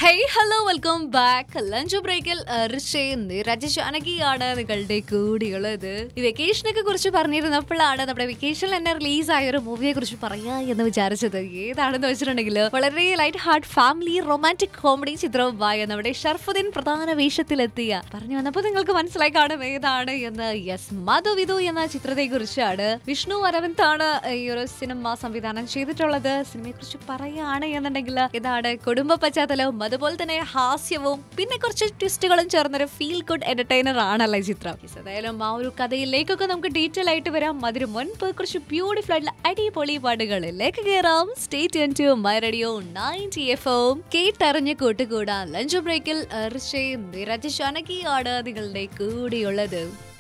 hey hello welcome back lunch ബ്രേക്കിൽ രജശാനകിയാണ് നിങ്ങളുടെ കൂടിയുള്ളത് ഈ വെക്കേഷനൊക്കെ കുറിച്ച് പറഞ്ഞിരുന്നപ്പോഴാണ് നമ്മുടെ വെക്കേഷനിൽ തന്നെ റിലീസ് ആയ ഒരു മൂവിയെ കുറിച്ച് പറയാ എന്ന് വിചാരിച്ചത് ഏതാണെന്ന് വെച്ചിട്ടുണ്ടെങ്കിൽ വളരെ light heart family romantic comedy ചിത്രവുമായ നമ്മുടെ ഷർഫുദ്ദീൻ പ്രധാന വേഷത്തിലെത്തിയ പറഞ്ഞു വന്നപ്പോൾ നിങ്ങൾക്ക് മനസ്സിലായി കാണും ഏതാണ് എന്ന് യെസ് മധുവിധു എന്ന ചിത്രത്തെ കുറിച്ചാണ് വിഷ്ണു അരവിന്ദ് ആണ് ഈ ഒരു സിനിമ സംവിധാനം ചെയ്തിട്ടുള്ളത് സിനിമയെ കുറിച്ച് പറയുകയാണ് എന്നുണ്ടെങ്കിൽ ഇതാണ് കുടുംബ പശ്ചാത്തലവും അതുപോലെ തന്നെ ഹാസ്യവും പിന്നെ കുറച്ച് ട്വിസ്റ്റുകളും ചേർന്നൊരു ഫീൽ ഗുഡ് എന്റർടൈനർ ആണല്ലോ ഈ ചിത്രം Yes, ഏതായാലും ആ ഒരു കഥയിലേക്കൊക്കെ നമുക്ക് ഡീറ്റെയിൽ ആയിട്ട് വരാം അതിന് മുൻപ് കുറച്ച് ബ്യൂട്ടിഫുൾ ആയിട്ടുള്ള അടിപൊളി പാട്ടുകളിലേക്ക് കയറാം state to my radio ninety F M കേട്ടറിഞ്ഞ് കൂട്ടുകൂടാൻ ലഞ്ച് ബ്രേക്കിൽ നിരജ് ശാനകിയാണ് നിങ്ങളുടെ കൂടെയുള്ളത്